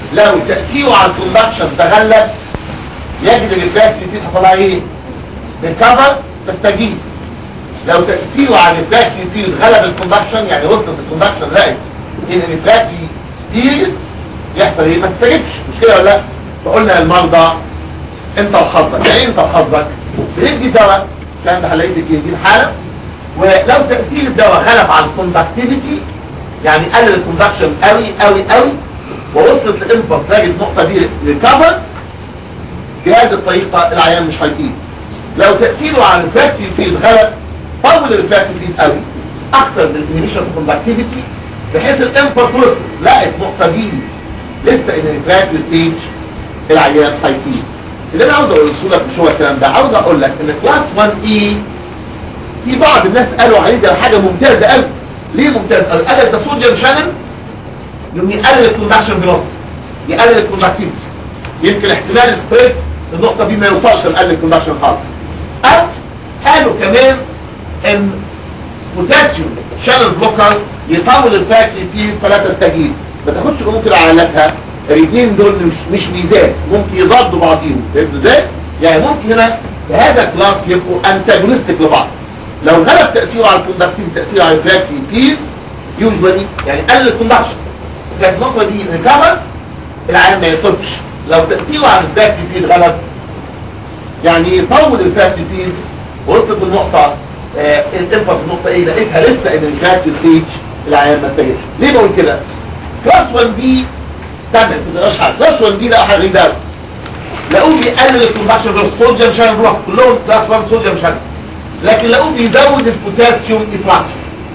لو تأثيره على الكوندكشن تغلب يجد الريفراكتوري فيه حصلها ايه ريكفر تستجيب لو تأثيره على الريفراكتوري فيه غلب الكوندكشن يعني وصلت الكوندكشن لقت ان الريفراكتوري فيه يحصل ايه ما تستجيبش مش كده ولا لا فقلنا للمرضى انت وحظك يعني انت وحظك بندي دواء كان هلاقي لك دي الحاله ولو تأثير الدواء غلب على الكوندكتيفيتي يعني قلل الكوندكشن قوي قوي قوي ووصلت لانفر تلاقي النقطة دي ريكفر جهاز الطريقة العيان مش هيطير لو تأثيره على الريفراكتوري فيلد غلب طول الريفراكتوري فيلد قوي اكتر من الانيميشن كوندكتيفيتي بحيث الانفر وصلت لقت نقطة دي لسه ان الريفراكتوري ستيج العيان هيطير اللي انا عاوز اقول لك مش هو الكلام ده عاوز اقول لك ان كلاس 1 اي في بعض الناس قالوا عليه ده حاجة ممتازة قوي ليه ممتاز قال قلل ده صوديوم شانل يقوم يقلل الكوندكشن فيلوسيتي يقلل الكوندكتيفيتي يمكن احتمال السبريت النقطة دي ما يوصلش لقلل الكوندكشن خالص او قالوا كمان ان بوتاسيوم شانل بلوكر يطول الفاكتوري فيه فلا تستجيب ما تاخدش ممكن علاماتها الاثنين دول مش مش ميزان ممكن يضادوا بعضهم فهمتوا ازاي؟ يعني ممكن هنا في هذا الكلاس يبقوا انتاجونستيك لبعض لو غلب تأثيره على الكوندكتيف تأثيره على الفاكتوري فيه يوجوالي يعني قلل الكوندكشن لكن النقطة دي ريكفرت العيان ما يطلبش لو تأثيره على الفاكتوري فيه غلب يعني يطول الفاكتوري فيه وصلت النقطة آه الانفس النقطة ايه لقيتها لسه ان الفاكتوري ستيج العيان ما اتجهش ليه بقول كده؟ كلاس 1 بي استنى ما تقدرش حاجه كلاس 1 بي لقوا حاجه غريبه قوي لقوه بيقلل الكوندكشن في الصوديوم شانل بلوك كلهم كلاس 1 صوديوم شانل لكن لقوه بيزود البوتاسيوم افلاكس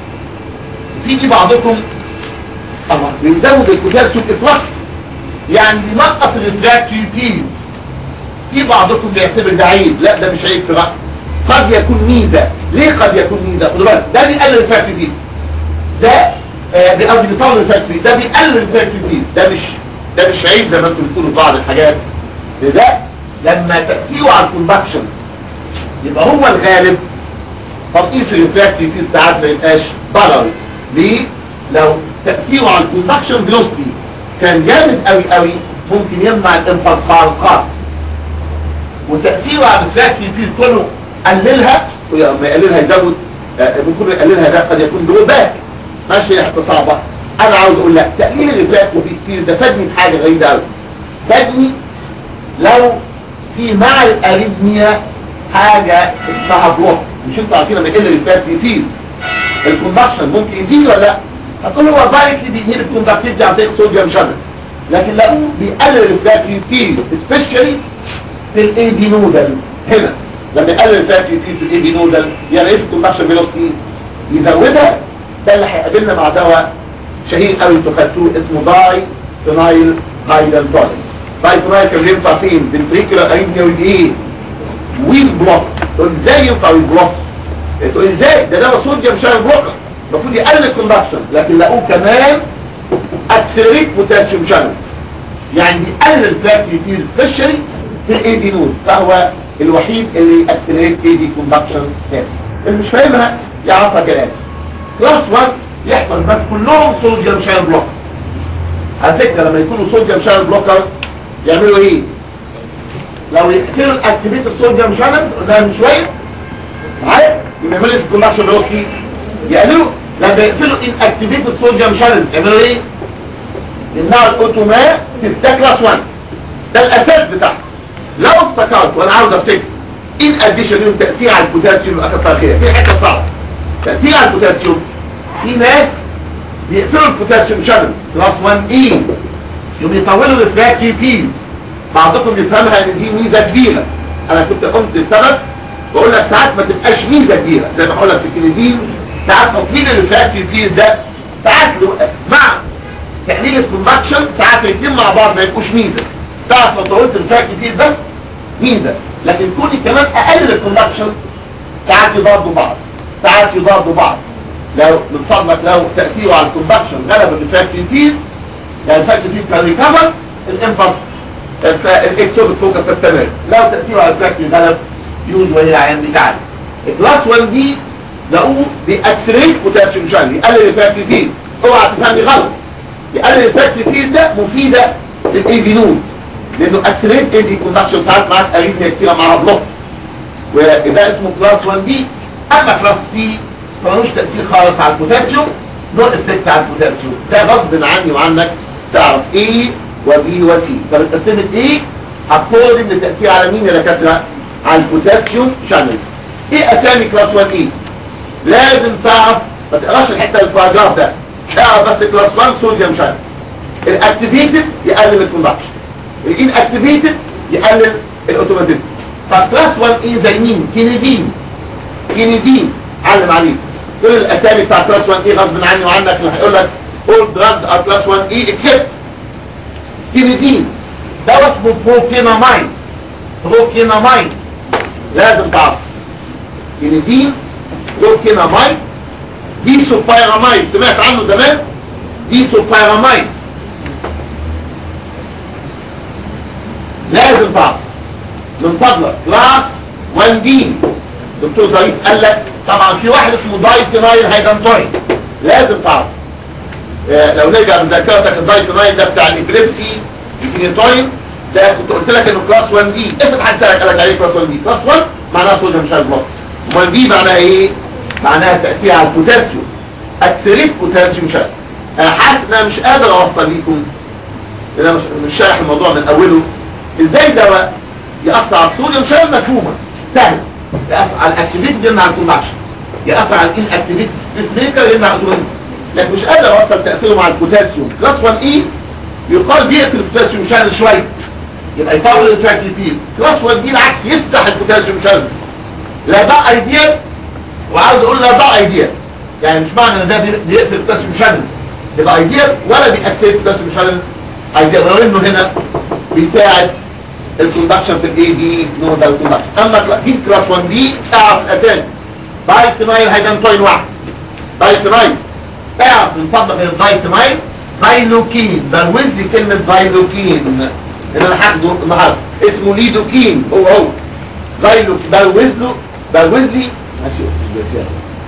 في دي بعضكم طبعا بيزود البوتاسيوم افلاكس يعني بينقص الريفراكتوري فيلد في بعضكم بيعتبر ده عيب لا ده مش عيب في رأي قد يكون ميزه ليه قد يكون ميزه خدوا بالك ده بيقلل الريفراكتوري فيلد ده آه، ده قصدي بيطول الريفراكتوري ده بيقلل الريفراكتوري فيلد ده مش ده مش عيب زي ما انتم بتقولوا في بعض الحاجات ده لما تأثيره على الكوندكشن يبقى هو الغالب تنقيص الريفراكتوري فيه ساعات ما يبقاش ضرري ليه؟ لو تأثيره على الكوندكشن فيلوسيتي كان جامد قوي قوي ممكن يمنع الانفصالقات وتأثيره على الريفراكتوري فيه كله قللها ولما يقللها يزود آه، بيكون يقللها ده قد يكون دروبات ماشي حته صعبه انا عاوز اقول لك تقليل الريفراكتوري فيه ده فادني في حاجه غريبه قوي فادني لو في مع الاريثميا حاجة اسمها بلوك مش انتوا عارفين لما يقل الفاتي فيلد الكوندكشن ممكن يزيد ولا لا هتقول هو دايركتلي بينهي الكوندكتيفيتي عن طريق صوديوم شانل لكن لقوه بيقلل الفاتي فيلد سبيشالي في الاي بي نودل هنا لما يقلل الفاتي فيلد في الاي بي نودل يعني ايه الكوندكشن فيلوسيتي يزودها ده اللي هيقابلنا مع دواء شهير قوي انتوا خدتوه اسمه داي فينايل هايدل دولس داي فينايل كان ينفع فين؟ بالفريكولا اريثميا والايه؟ ويل بلوك تقول ازاي ينفع ويل بلوك تقول ازاي ده ده صوديوم شانل بلوكر المفروض يقلل الكوندكشن لكن لقوه كمان اكسلريت بوتاسيوم شانل يعني بيقلل الفاكتوري فيلد سبيشالي في الاي دي نود فهو الوحيد اللي اكسلريت اي دي كوندكشن تاني اللي مش فاهمها يعرفها كالاتي كلاس 1 يحصل بس كلهم صوديوم شانل بلوكر على فكره لما يكونوا صوديوم شانل بلوكر يعملوا ايه لو يقتلوا الاكتيفيت الصوديوم شانل ده من شويه عارف يبقى يعملوا الكوندكشن روكي يقللوا لما يقتلوا الاكتيفيت الصوديوم شانل يعملوا ايه يمنعوا الاوتوما تبقى كلاس 1 ده الاساس بتاعها لو افتكرت وانا عاوز افتكر ان اديشن لهم تاثير على البوتاسيوم اكثر خير في حته صعبه تاثير على البوتاسيوم في ناس بيقتلوا البوتاسيوم شانل كلاس 1 اي يوم يطولوا الريفراكتوري فيلد بعضكم يفهمها ان دي ميزه كبيره انا كنت قمت السبب بقول لك ساعات ما تبقاش ميزه كبيره زي ما بقول لك في الكنيزين ساعات تطويل الريفراكتوري فيلد ده ساعات لو- مع تقليل الكوندكشن ساعات الاثنين مع بعض ما يبقوش ميزه تعرف لو طولت الريفراكتوري فيلد بس ميزه لكن كوني كمان اقلل الكوندكشن ساعات يضادوا بعض ساعات يضادوا بعض لو من فضلك لو تاثيره على الكوندكشن غلب الريفراكتوري فيلد يعني الفاكتوري فيلد كان ريكفر الانفر الاكتوب فوكس تستمر لو تاثيره على الفاكتوري غلب يوجوالي العيان بتاعنا الكلاس 1 دي لقوه بيأكسلريت بوتاسيوم شانل يقلل الفاكتوري فيلد اوعى تفهمني غلط يقلل الفاكتوري فيلد ده مفيده الاي بي نود لانه اكسلريت اي بي كوندكشن ساعات معاك اريثميا كتيره معاها بلوك وده اسمه كلاس 1 بي اما كلاس سي ملوش تاثير خالص على البوتاسيوم نو افكت على البوتاسيوم ده غصب عني وعنك تعرف ايه وبي وسي طب اتقسمت ايه اكوردنج للتاثير على مين يا دكاتره على البوتاسيوم شانلز ايه اسامي كلاس 1 ايه لازم تعرف ما تقراش الحته الباراجراف ده اعرف بس كلاس 1 صوديوم شانلز الاكتيفيتد يقلل الكوندكشن الان اكتيفيتد يقلل الاوتوماتيك فكلاس 1 ايه زي مين كينيدين كينيدين علم عليه كل الاسامي بتاع كلاس 1 ايه غصب عني وعنك اللي هيقول لك all drugs are class 1 ايه except كينيدين ده اسمه بروكينامايد بروكينامايد لازم تعرف كينيدين بروكينامايد ديسوبيرامايد سمعت عنه زمان ديسوبيرامايد لازم تعرف من فضلك كلاس 1 دي دكتور ظريف قال لك طبعا في واحد اسمه دايتينايل هيدانتوين لازم تعرف آه، لو نرجع بذاكرتك الدايتينايل ده بتاع الابليبسي الكينيتوين ده كنت قلت لك انه كلاس 1 دي افرض حد سالك قال لك عليه كلاس 1 دي كلاس 1 معناها صوديوم شارب بلوك 1 دي معناها ايه معناها تاثير على البوتاسيوم اكسريت بوتاسيوم شارب انا حاسس ان انا مش قادر اوصل ليكم انا مش مش شارح الموضوع من اوله ازاي دواء ياثر على الصوديوم شارب مفهومه سهل يأثر على الاكتيفيتي يمنع الكومباكشن يأثر على الان اكتيفيتي بيس ميكر يمنع الاوتوماتيك لكن مش قادر اوصل تاثيره مع البوتاسيوم كلاس 1 اي يقال بيقتل البوتاسيوم شانل شويه يبقى يطول التراكتي فيل كلاس 1 بي العكس يفتح البوتاسيوم شانل لا ده ايديال وعاوز اقول لا ده ايديال يعني مش معنى ان ده بيقتل البوتاسيوم شانل يبقى ايديال ولا بيأكسيت البوتاسيوم شانل ايديال ولو انه هنا بيساعد الكوندكشن في الاي دي نودال كوندكشن اما جيب كلاس 1 بي اعرف الاسامي بايتنايل هيدنتوين واحد بايتنايل اعرف من فضلك البايتنايل بايلوكين بروز لي كلمه بايلوكين اللي انا هاخده النهارده اسمه ليدوكين هو هو بايلو بروز له بروز لي ماشي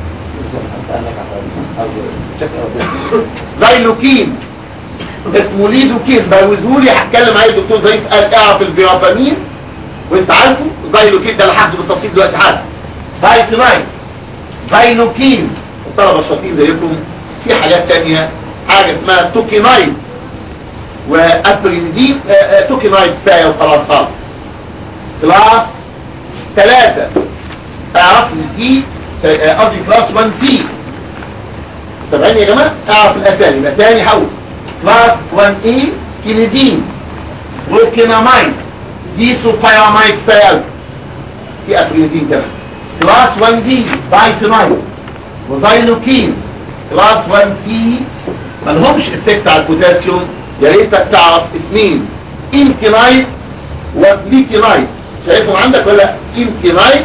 زيلوكين اسمه ليدوكين بروزهولي هتكلم عليه الدكتور ضيف قال اعرف الفيرابامين وانت عارفه زيلوكين ده اللي هاخده بالتفصيل دلوقتي حالا فايتناين زيلوكين الطلبه الشاطرين زيكم في حاجات تانية حاجه اسمها توكينايد وابرينزين آه، آه، توكينايد كفايه وخلاص خالص كلاس ثلاثة اعرف ان دي آه، قصدي كلاس 1 سي تابعين يا جماعه اعرف الاسامي يبقى تاني حول كلاس 1 اي كينيدين بروكينامايد ديسوبيرامايد فيال في ابرينزين كمان كلاس 1 بي بايتونايد وزايلوكين كلاس 1 سي ملهمش افكت على البوتاسيوم يا ريتك تعرف اسمين انكينايد وبليكينايد شايفهم عندك ولا انكينايد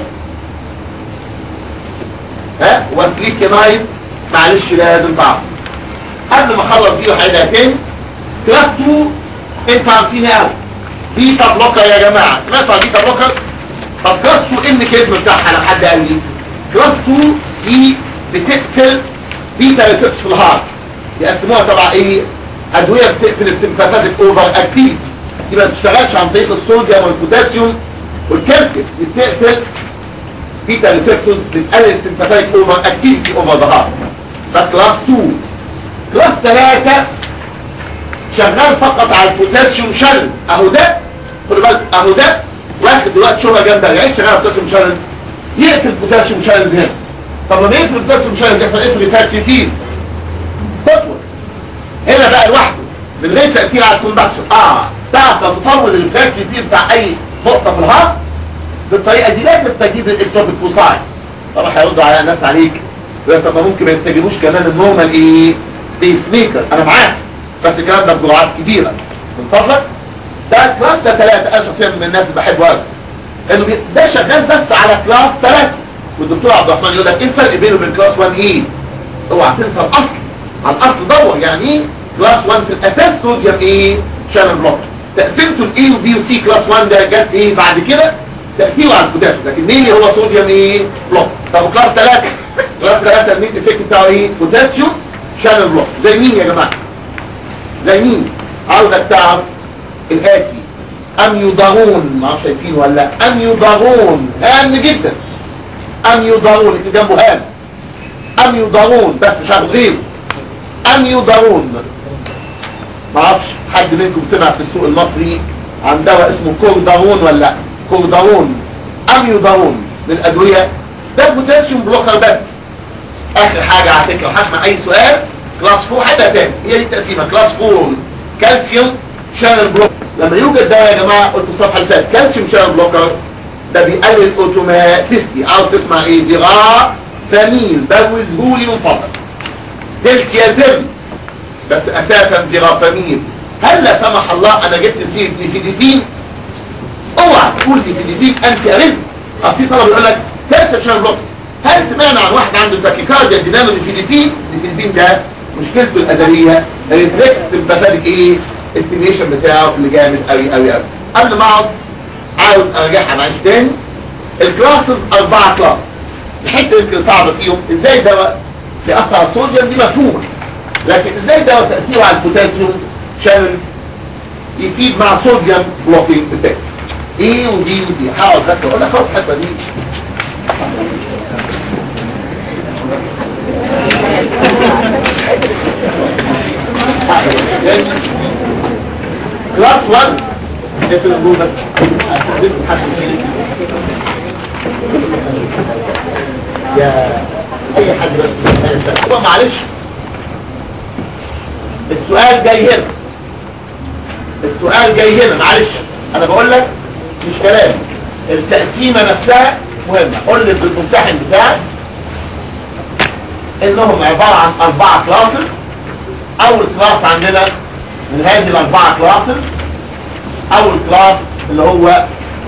ها وبليكينايد معلش لازم تعرف قبل ما اخلص دي حاجتين كلاس 2 انت عارفين قوي بيتا بلوكر يا جماعه سمعتوا عن بيتا بلوكر طب كلاس 2 ايه الميكانيزم بتاعها لو حد قال لي كلاس 2 دي بتقتل بيتا ريسبت في الهارت يقسموها تبع ايه ادويه بتقتل السمباثيك اوفر اكتيفيتي دي ما بتشتغلش عن طريق الصوديوم والبوتاسيوم والكالسيوم دي بتقتل بيتا ريسبتورز بتقلل السمباثيك اوفر اكتيفيتي اوفر ذا هارت ده كلاس 2 كلاس 3 شغال فقط على البوتاسيوم شانل اهو ده خدوا بالك اهو ده واخد دلوقتي شغله جامده يعني شغال على البوتاسيوم شانل يقتل البوتاسيوم شانل هنا طب لما يقتل البوتاسيوم شانل يحصل ايه في الفات كتير تطول هنا بقى لوحده من غير تاثير على الكوندكشن اه تعرف لو تطول الفات كتير بتاع اي نقطه في الهارت بالطريقه دي لا تستجيب للاكتوبيك فوساي طبعا هيردوا على الناس عليك يقول طب ما ممكن ما يستجيبوش كمان النورمال ايه بيس ميكر انا معاك بس الكلام ده بجرعات كبيره من فضلك ده كلاس ده ثلاثة انا شخصيا من الناس اللي بحبه قوي انه بي- ده شغال بس على كلاس ثلاثة والدكتور عبد الرحمن يقول لك ايه الفرق بينه وبين كلاس 1 ايه اوعى تنسى الاصل على الاصل دور يعني ايه كلاس 1 في الاساس صوديوم ايه شانل بلوك تقسيمته الاي وبي وسي كلاس 1 ده جت ايه بعد كده تأثيره على البوتاسيوم لكن مين هو صوديوم ايه بلوك طب كلاس 3 كلاس 3 الميت افكت بتاعه ايه بوتاسيوم شانل بلوك زي مين يا جماعه زي مين عاوزك تعرف الاتي ام يضرون ما اعرفش شايفين ولا لا ام يضرون هام جدا ام يضرون اللي جنبه هام ام يضرون بس مش عارف غيره ام يضرون ما اعرفش حد منكم سمع في السوق المصري عن دواء اسمه كوردارون ولا لا كوردارون ام يضرون من الادويه ده بوتاسيوم بلوكر بس اخر حاجه على فكره هسمع اي سؤال كلاس 4 حتى تاني هي دي التقسيمه كلاس 4 كالسيوم شانل بلوكر لما يوجد دواء يا جماعه قلت في الصفحه اللي فاتت كالسيوم شانل بلوكر ده بيقلل اوتوماتيستي عاوز تسمع ايه دراع ثمين بوزهولي من فضلك دلتيازم بس اساسا ديرافامين هل لا سمح الله انا جبت سيره نيفيديفين اوعى تقول نيفيديفين انت قريب اه في طلب يقول لك كالسيوم شانل بلوكر هل سمعنا عن واحد عنده تاكيكارديا دينامو نيفيديفين نيفيديفين ده مشكلته الازليه الريفلكس سمباثيك ايه استيميشن بتاعه اللي جامد قوي قوي قوي قبل ما اقعد عاوز ارجعها معلش تاني الكلاسز اربعه كلاس الحته يمكن صعبه فيهم ازاي دواء بيأثر على الصوديوم دي مفهومه لكن ازاي دواء تاثيره على البوتاسيوم شانلز يفيد مع صوديوم بلوكينج افكت ايه ودي ودي حاول خدت اقول لك خد الحته دي كلاس 1 اقفل النور بس هتديكم حد يا اي حد بس هو معلش السؤال جاي هنا السؤال جاي هنا معلش انا بقول لك مش كلام التقسيمه نفسها مهمه قول لي بالممتحن بتاعك انهم عباره عن اربعه كلاسز اول كلاس عندنا من هذه الاربعه كلاسز اول كلاس اللي هو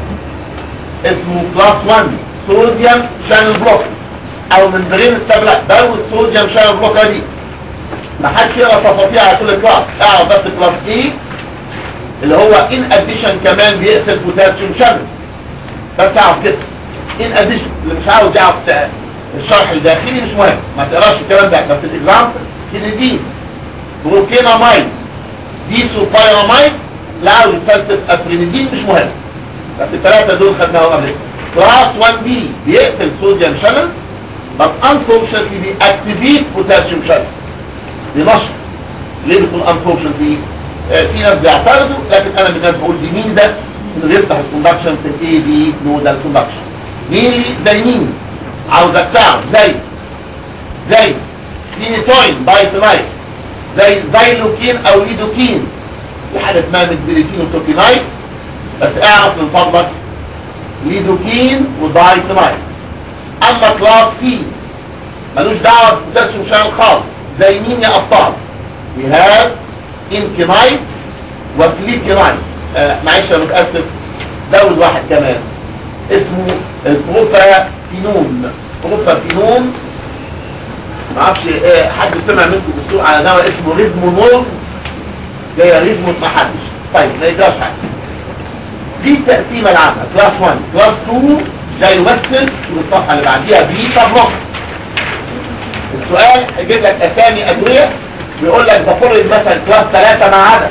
اسمه كلاس 1 صوديوم شانل بلوك او ممبرين ستابلايت ده هو الصوديوم شانل بلوك دي ما حدش يقرا تفاصيل على كل كلاس اعرف بس كلاس ايه اللي هو ان اديشن كمان بيقتل بوتاسيوم شانل بس تعرف كده ان اديشن اللي مش عاوز يعرف الشرح الداخلي مش مهم ما تقراش الكلام ده بس الاكزامبل كينيزين بروكينامايد ديسوبايرامايد لا عاوز يفلسف افرينيدين مش مهم بس الثلاثه دول خدناهم قبل كده كلاس 1 بي بيقتل صوديوم شانل but unfortunately بيأكتيفيت بوتاسيوم شانل بنشط ليه بيكون unfortunately آه في ناس بيعترضوا لكن انا من الناس بقول دي مين ده انه يفتح الكوندكشن في الاي بي نودال كوندكشن مين زي مين عاوزك تعرف زي زي فينيتوين بايتونايت زي زيلوكين او ليدوكين في حاجه اسمها مدبريتين وتوكينايت بس اعرف من فضلك ليدوكين ودايتونايت اما كلاس سي ملوش دعوه ببوتاسيوم شان خالص زي مين يا ابطال we have انكينايت وفليكينايت آه معلش انا متاسف زود واحد كمان اسمه البروفافينون بروفافينون ما اعرفش ايه حد سمع منكم بالسوق على دواء اسمه ريزمونول جاي ريزمون ما حدش طيب ما يجراش حاجه دي التقسيمه العامه كلاس 1 كلاس 2 ده يمثل في الصفحه اللي بعديها بيتا بلوك السؤال هيجيب لك اسامي ادويه ويقول لك بفرض مثلا كلاس 3 مع عدد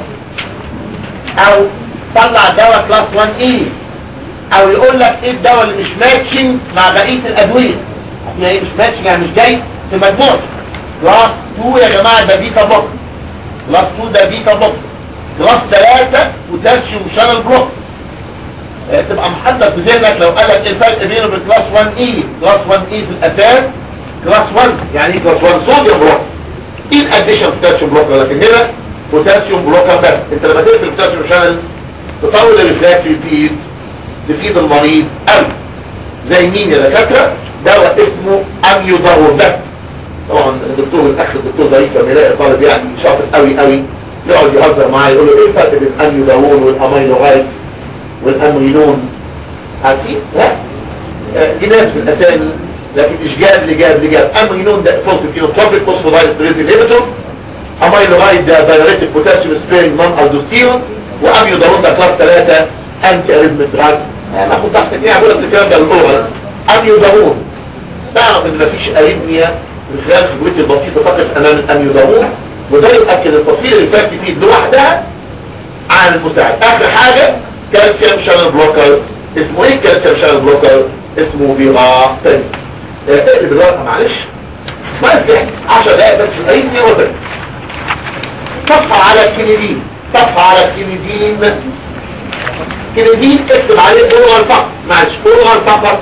او طلع دواء كلاس 1 ايه او يقول لك ايه الدواء اللي مش ماتشنج مع بقيه الادويه يعني مش ماتشنج يعني مش جاي في مجموع كلاس 2 يا جماعه ده بيتا بلوك كلاس 2 ده بيتا بلوك كلاس 3 بوتاسيوم شانل بلوك اه تبقى محدد في ذهنك لو قال لك ايه الفرق بينه وبين كلاس 1 اي كلاس 1 اي في الاساس كلاس 1 يعني كلاس 1 صوديوم بلوك ان اديشن بوتاسيوم بلوك لكن هنا بوتاسيوم بلوكر بس انت لما تقفل البوتاسيوم شانل تطول الريفلاكتري بيد تفيد المريض قوي زي مين يا دكاتره دواء اسمه اميوزارون ده طبعا الدكتور الاخ الدكتور ضعيف لما يلاقي طالب يعني شاطر قوي قوي يقعد يهزر معاه يقول له ايه الفرق بين الاميوزارون والامينوغايد والامينون عارفين لا آه دي ناس من الاسامي لكن مش جاب لجاب لجاب امينون ده فوسفينوتروبيك فوسفودايستريز انهبيتور امينوغايد ده دايريتك بوتاسيوم سبيرنج نون الدوستيرون واميوزارون ده كلاس 3 انتي اريثميك دراج انا كنت تحت ايه اقول لك الكلام ده باللغه اميوزارون تعرف ان مفيش اريثميا من خلال خبرتي البسيطه تقف امام الاميوزارون وده يؤكد التصوير اللي فات فيه لوحدها العامل المساعد اخر حاجة كالسيوم شانل بلوكر اسمه ايه كالسيوم شانل بلوكر اسمه بيغا تاني اقلب الورقة معلش ما يفتح 10 دقايق بس في اي وزن صفحة على الكنيدين صفحة على الكنيدين كنيدين اكتب عليه اورال فقط معلش اورال فقط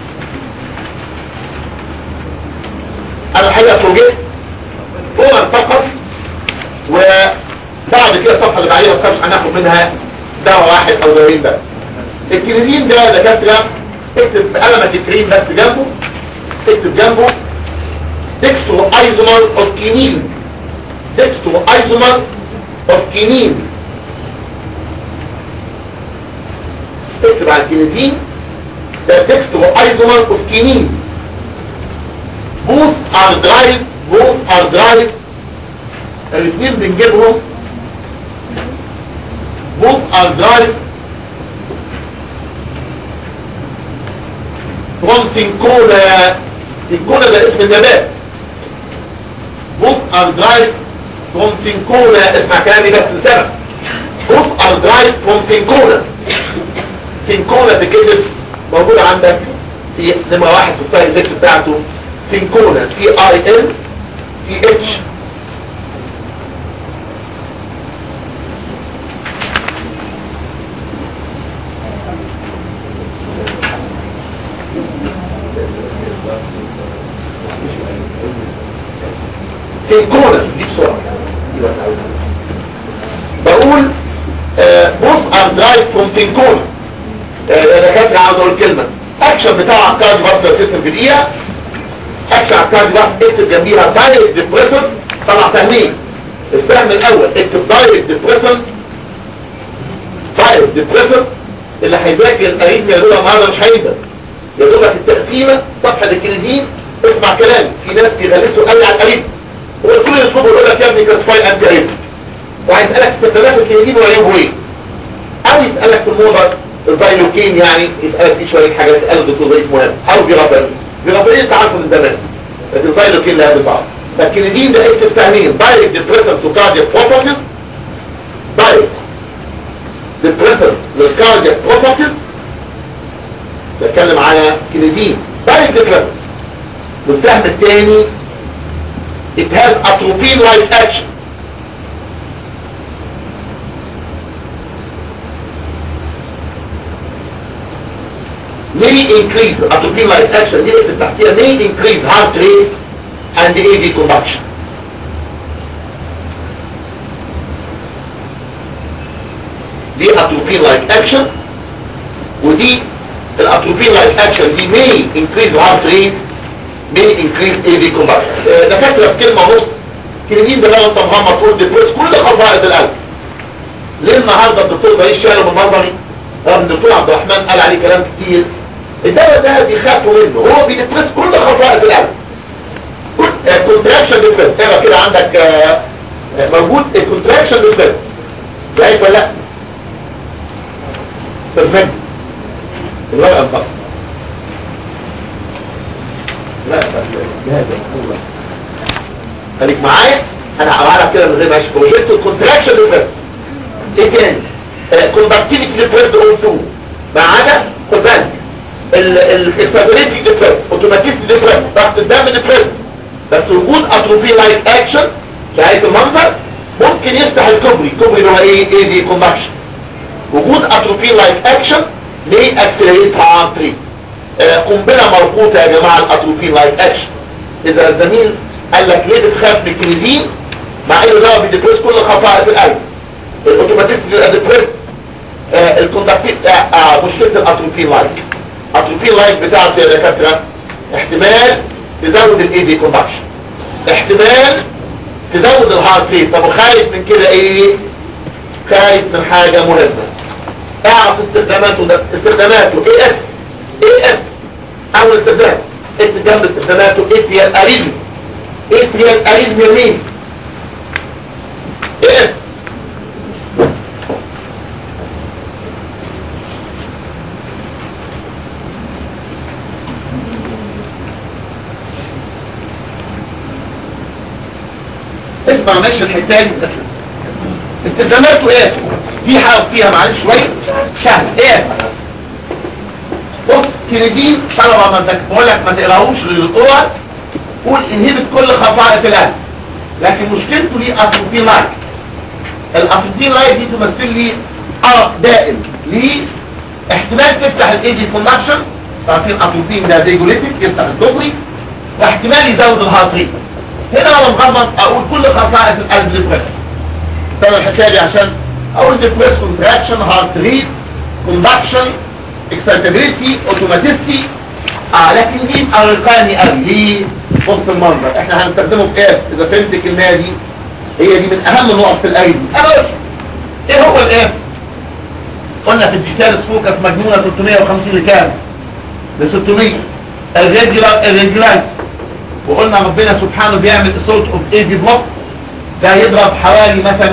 انا الحقيقة فوجئت اورال فقط وبعد كده الصفحة اللي بعديها الصفحة هناخد منها دواء واحد او دوايين بس الكنيدين ده دكاترة اكتب بقلمة الكريم بس جنبه اكتب جنبه ديكسترو ايزومر اوف كينين ديكسترو ايزومر اوف كينين اكتب على الكينيتين ده ديكسترو ايزومر اوف كينين بوث ار درايف بوث ار درايف الاثنين بنجيبهم بوث ار درايف from سينكونا سينكونا ده اسم النبات both are derived from سينكونا اسمع كلامي بس لسبب both are derived from سينكونا سينكونا دي كلمة موجودة عندك في نمرة واحد في الفايل الليكس بتاعته سينكونا سي اي ان سي اتش سينكونا دي بسرعة بقول بوث ار درايف فروم سينكونا انا كاتب عاوز اقول كلمة اكشن بتاع الكارد بارتر سيستم في دقيقة اكشن على الكارد بارتر اكتب جنبيها دايركت ديبريسن طلع تهمين الفهم الاول اكتب دايركت ديبريسن دايركت ديبريسن اللي هيذاكر القريب يا دوب النهارده مش هيقدر يا دوبك التقسيمه صفحه الكليدين اسمع كلامي في ناس بيغلسوا قوي على القريب هو كل اسلوبه يقول لك يا ابني كلاسيفاي انت قريب وهيسالك استخدامات الكليدين وعيوبه ايه او يسالك في الموضوع الزيلوكين يعني يسالك فيه شويه حاجات قال الدكتور ضيف مهم او بيغفرين بيغفرين انت عارفه من زمان لكن الزيلوكين لها بصعب فالكليدين ده اكتب فاهمين دايركت ديبريسنس وكاردياك بروبرتيز دايركت ديبريسنس للكاردياك بروبرتيز بتكلم على كليدين دايركت ديبريسنس والسهم الثاني it has atropine like action may increase atropine like action دي اللي تحتيها may increase heart rate and AV conduction دي atropine like action ودي الاتروبين لايك اكشن دي may increase heart rate may increase AV conduction آه، ده فاكره في كلمه نص كلمين ده لو انت مغمض تقول ديبريس كل خصائص القلب ليه النهارده الدكتور بقيت شاله من نظري رغم الدكتور عبد الرحمن قال عليه كلام كتير الدواء ده بيخافوا منه هو بيدبريس كل خصائص القلب كونتراكشن ديبريس اقرا كده عندك آه، آه، موجود الكونتراكشن ديبريس لقيت ولا لا تفهم الورقه انطق لا جهاز الله خليك معايا انا هقرا لك كده من غير ما اشوف بروجكت الكونتراكشن ديبريس ايه تاني كوندكتيفيتي ديبريس اون 2 ما عدا خد بالك الاستابيليتي ديبريس اوتوماتيك ديبريس ضغط الدم ديبريس بس وجود اتروفي لايك اكشن شايف المنظر ممكن يفتح الكوبري الكوبري اللي هو ايه ايه دي كوندكشن وجود اتروفي لايك اكشن ليه اكسلريت هارت ريت قنبله مربوطه يا جماعه الاتروفي لايك اكشن اذا الزميل قال لك ليه بتخاف من الكليزين مع انه ده بيدبريس كل خصائص القلب الاوتوماتيك ديبريس الكوندكتيف مشكله الاتروفي لايك الاتروفي لايك بتاعته يا دكاتره احتمال تزود الاي دي كوندكشن احتمال تزود الهارت ريت طب وخايف من كده ايه خايف من حاجه مهمه اعرف استخداماته ده استخداماته ايه اف ايه اف اول استخدام اكتب جنب استخداماته اتريال اريزم اتريال اريزم مين ايه اف اسمع ماشي الحتاج استخداماته ايه دي حاجه فيها معلش شويه سهل ايه بص كنيدين طلبه ما انت بقول لك ما تقراهوش للاول قول انهبت كل خصائص القلب لكن مشكلته ليه اتروفين لايك الاتروفين لايك دي تمثل لي ارق دائم ليه احتمال تفتح الايدي كوندكشن عارفين اتروفين ده ريجوليتد يفتح الدغري واحتمال يزود الهارت ريت هنا انا مغمض اقول كل خصائص القلب ديبريس طبعا الحكايه دي عشان اقول ديبريس كونتراكشن هارت ريت كوندكشن اكسايتابيلتي اوتوماتيستي اه لكن دي ارقاني قوي ليه بص المنظر احنا هنستخدمه في ايه اذا فهمت الكلمه دي هي دي من اهم النقط في الايدي انا قلت ايه هو الايه قلنا في الديجيتال فوكس مجنونه 350 لكام ل 600 الريجولار الريجولايز وقلنا ربنا سبحانه بيعمل صوت اوف اي بي بلوك ده يضرب حوالي مثلا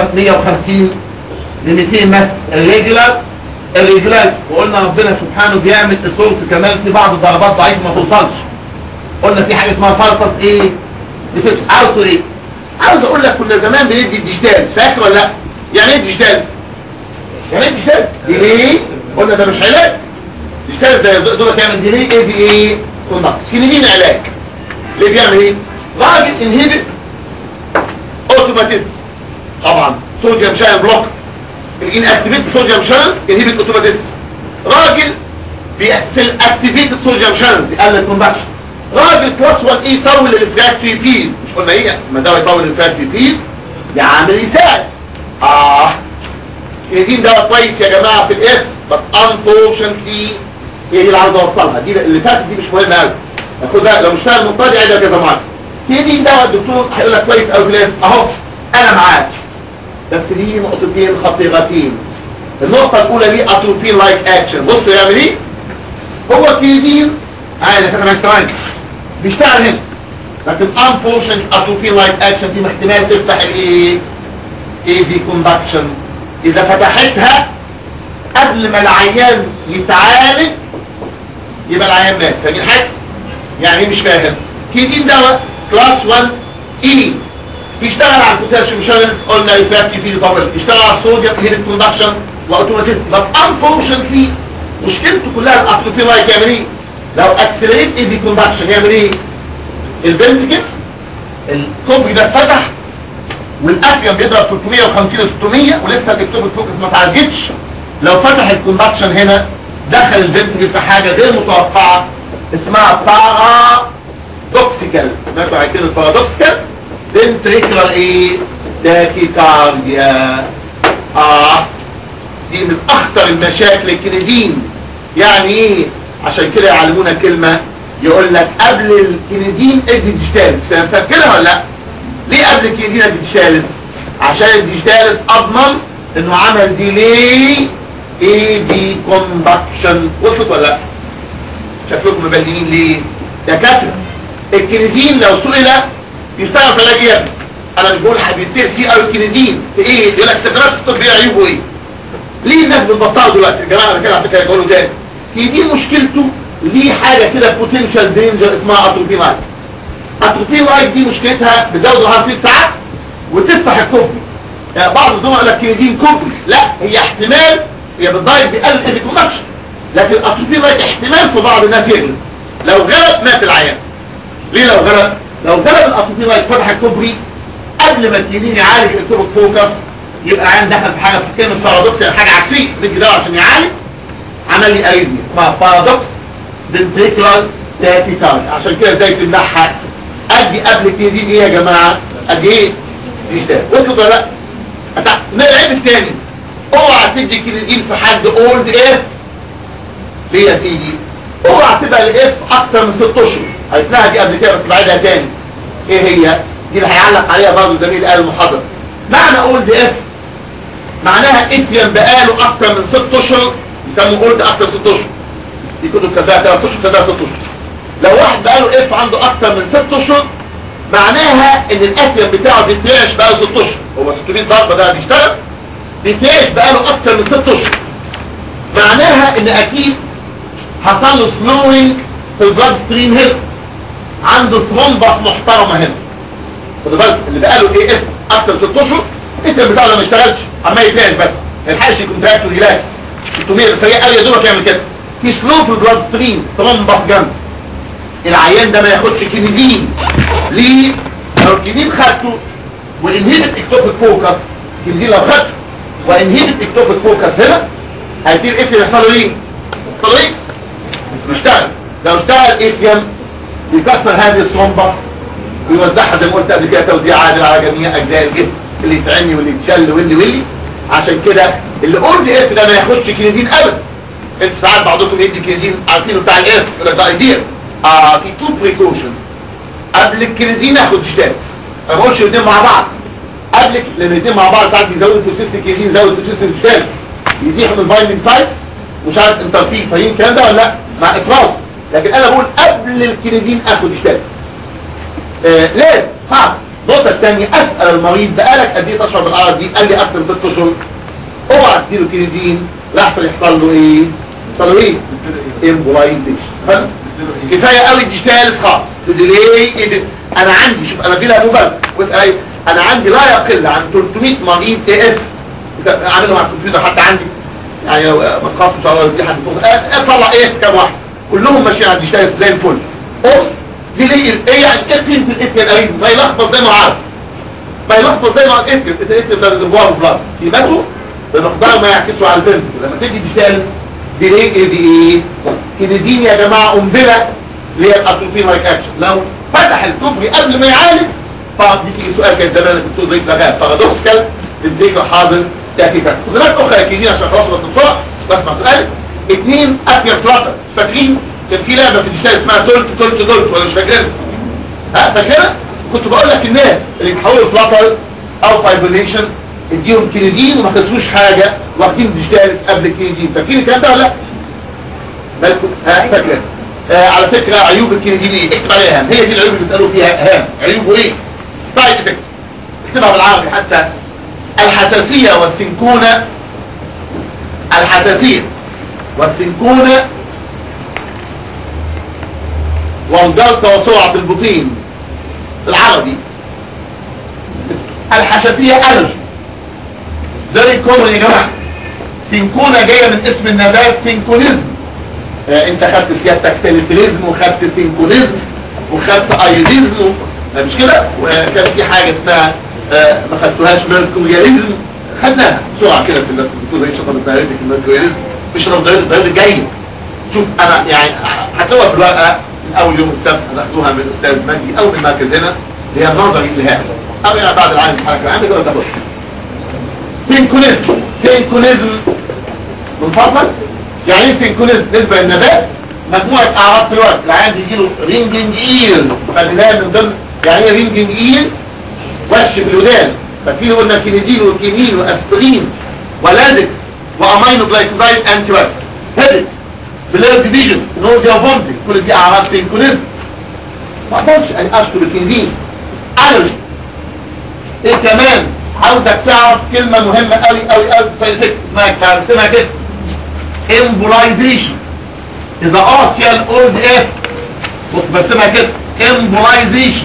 250 ل 200 مثلا الريجولار الريجولايز وقلنا ربنا سبحانه بيعمل صوت كمان في بعض الضربات ضعيفه ما توصلش قلنا في حاجه اسمها فلسفه ايه ديفكت عاوز ايه عاوز اقول لك كنا زمان بندي الديجيتال فاكر ولا لا يعني ايه ديجيتال يعني ايه ديجيتال ديلي قلنا ده مش علاج ديجيتال ده دول كامل ديلي ايه بي ايه كونكت كلمين علاج ليه بيعمل ايه راجل انهبت اوتوماتيست طبعا صوديوم شاين بلوك الان اكتيفيت صوديوم شانلز انهبت اوتوماتيست راجل في الاكتيفيت صوديوم شانلز يقلل الكوندكشن راجل كلاس 1 ايه يطول الريفراكتوري فيلد مش قلنا ايه ما ده يطول الريفراكتوري فيلد ده عامل يساعد اه الدين ده كويس يا جماعه في الاف بس انفورشنتلي هي دي اللي عاوز اوصلها دي اللي فاتت دي مش مهمه قوي خدها لو مش فاهم مضطر عايزها كذا مره هي دي ده الدكتور هيقول لك كويس قوي في الاف اهو انا معاك بس ليه نقطتين خطيرتين النقطه الاولى ليه اتروفين لايك اكشن بص يعمل ايه هو كيدين عادي كده ما يستوعبش بيشتغل هنا لكن unfortunate atropine like action دي احتمال تفتح الايه ايه دي كوندكشن اذا فتحتها قبل ما العيان يتعالج يبقى العيان مات فاهمين حاجه يعني ايه مش فاهم كيدين دواء كلاس 1 اي بيشتغل على البوتاسيوم شانلز قلنا يفاكي فيه طبعا يشتغل على الصوديوم هيرت كوندكشن واوتوماتيست بس unfortunately مشكلته كلها الاتروفين لايك يعمل ايه لو اكسلريت ايه دي كوندكشن يعمل ايه البنتكل الكوبري ده اتفتح والافيوم بيضرب 350 ل 600 ولسه الدكتور الفوكس ما اتعالجتش لو فتح الكوندكشن هنا دخل البنتكل في حاجه غير متوقعه اسمها بارادوكسيكال سمعتوا عن كلمه بارادوكسيكال فنتريكولار ايه داكيكارديا اه دي من اخطر المشاكل الكنيدين يعني ايه عشان كده يعلمونا كلمه يقول لك قبل الكنيزين ادي ديجيتالس فاهم فاكرها ولا لا ليه قبل الكنيزين ادي ديجيتالس عشان الديجيتالس اضمن انه عمل ديلي اي بي كوندكشن وصلت ولا لا شكلكم مبلغين ليه دكاتره الكنيزين لو سئل يشتغل في علاج ايه انا مش بقول بيصير سي او الكنيزين في ايه يقول لك استخدامات الطبيه عيوبه ايه ليه الناس بتبطلوا دلوقتي يا جماعه انا كده على فكره بقولوا تاني هي دي مشكلته ليه حاجة كده بوتنشال دينجر اسمها اتروفين لايك اتروفين لايك دي مشكلتها بتزود الهارت ريت ساعات وتفتح الكوبري يعني بعض الزملاء قال لك كينيدين كوبري لا هي احتمال هي بالدايت بيقلل ايدي كونكشن لكن الاتروفين لايك احتمال في بعض الناس يغلب لو غلب مات العيان ليه لو غلب لو غلب الاتروفين لايك فتح الكوبري قبل ما الكينين يعالج الكتوبك فوكس يبقى عيان دخل في حاجه في كلمه بارادوكس يعني حاجه عكسيه بيجي دواء عشان يعالج عمل لي اريثميا اسمها بارادوكس ventricular tachycardia عشان كده ازاي تمنعها ادي قبل الكنيدين ايه يا جماعه ادي ايه ديجيتال وصلت ولا لا ما العيب الثاني اوعى تدي الكنيدين في حد اولد ايه ليه يا سيدي اوعى تبقى الاف اكتر من 6 اشهر قلتها دي قبل كده بس بعيدها تاني ايه هي دي اللي هيعلق عليها برضه زميل قال المحاضره معنى اولد اف معناها اتريم بقاله اكتر من 6 اشهر يسموه اولد اكتر من 6 اشهر دي كتب كذا 3 اشهر كذا 6 اشهر لو واحد بقاله اف عنده اكتر من 6 اشهر معناها ان الاتريم بتاعه بيتنعش بقاله 6 اشهر هو 600 ضربه ده بيشتغل بيتنعش بقاله اكتر من 6 اشهر معناها ان اكيد حصل له سلوينج في البلاد ستريم هنا عنده ثرومبس محترمه هنا خد بالك اللي بقاله ايه اف اكتر من 6 اشهر الاتريم بتاعه ده ما اشتغلش عمال يتنعش بس ما يلحقش يكونتراكت وريلاكس 600 سريع قوي يا دوبك يعمل كده في سلو في البلاد ستريم ترمبس جنب العيان ده ما ياخدش كينيزين ليه لو الكينين خدته وانهيبت اكتوبيك فوكس الكينيزين لو خدته وانهيبت اكتوبيك فوكس هنا هيدي الاف يحصل له ايه يحصل له ايه يشتغل لو اشتغل ايتيام يكسر هذه الثرومبه ويوزعها زي ما قلت قبل كده توزيع عادل على جميع اجزاء الجسم اللي يتعني واللي يتشل واللي واللي عشان كده اللي قلت اف ده ما ياخدش كينيزين ابدا انتوا ساعات بعضكم يدي كينيزين عارفينه بتاع الاف يقول لك ده ايديا اه في تو بريكوشن قبل الكينيزين اخد شتات ما بقولش الاثنين مع بعض قبل لما الاثنين مع بعض ساعات بيزودوا توكسيستي الكينيزين يزود توكسيستي الشتات يزيح من البايندنج سايت مش عارف انت في فاهمين الكلام ده ولا لا مع افراط لكن انا بقول قبل الكينيزين اخد شتات آه لازم صعب النقطه الثانيه اسال المريض بقالك قد ايه تشرب الارض دي قال لي اكتر من ست اشهر اوعى تديله كينيزين لحظه يحصل له ايه يحصل له ايه امبولايزيشن كفايه قوي ديجيتالز خالص تدري ايه انا عندي شوف انا بلا مبالغه واسال انا عندي لا يقل عن 300 مريض اي اف عاملهم على الكمبيوتر حتى عندي يعني لو ما تخافش ان شاء الله دي حد اطلع ايه كام واحد كلهم ماشيين على الديجيتالز زي الفل اوف دي ليه ايه يعني ايه قيمه الاف يا قريب ما يلخبط زي ما عارف ما يلخبط زي ما الاف الاف ده الريزرفوار بلاد قيمته بمقدار ما يعكسه على الفيلم لما تيجي ديجيتالز دي ليه ايه دي ايه كينيدين يا جماعة قنبلة اللي هي الاتروفين لايك اكشن لو فتح الكوبري قبل ما يعالج طبعا دي في سؤال كان زمان الدكتور ضيف لغايه بارادوكسكال تديك حاضر تحقيقات خدمات اخرى يا كينيدين عشان خلاص بس بسرعه بسمع سؤال اثنين ابيض فلاتر فاكرين كان في لعبه في الديجيتال اسمها تولت تولت تولت ولا مش فاكرين ها فاكرها كنت بقول لك الناس اللي بيحولوا فلاتر او فايبريشن اديهم كينيدين وما خسروش حاجة واخدين ديجيتال قبل الكينيدين فاكرين الكلام ده ولا لا بالكم ها فاكر آه على فكرة عيوب الكينيدين ايه اكتب عليها هام هي دي العيوب اللي بيسألوا فيها هام عيوبه ايه سايد افكت اكتبها بالعربي حتى الحساسية والسنكونة الحساسية والسنكونة والجلطة وسرعة البطين بالعربي الحساسية ألرجي زي الكومن يا جماعة سينكونا جاية من اسم النبات سينكونيزم آه انت خدت سيادتك سيليسيليزم وخدت سينكونيزم وخدت ايوديزم مش كده وكان في حاجة اسمها آه ما خدتوهاش ميركورياليزم خدناها بسرعة كده في الناس بتقول ايه شطر الدايرتك الميركورياليزم مش الدايرتك الدايرتك جاي شوف انا يعني هتلاقوها في الورقة من اول يوم السبت هتاخدوها من الاستاذ مجدي او من مركزنا اللي هي النظري اللي هي او يعني بعد العالم الحركة عندك ولا تاخدها سينكونيزم سينكونيزم من فضلك يعني ايه سينكونيزم بالنسبه للنبات مجموعه اعراض في الوقت العيان بيجي له رينجنج ايل فالبدايه من ضمن يعني ايه رينجنج ايل وش في الودان ففيه قلنا كينيدين وكيمين واسبرين ولازكس وامينو جلايكوزايد انتي بايوتيك هيدك بلير ديفيجن نوزيا فومتنج كل دي اعراض سينكونيزم ما اقدرش يعني اشكر الكينيدين الرجي ايه كمان عاوزك تعرف كلمة مهمة قوي قوي قوي في ساينتكس اسمها اسمها كده embolization إذا أعطي old F بص برسمها كده embolization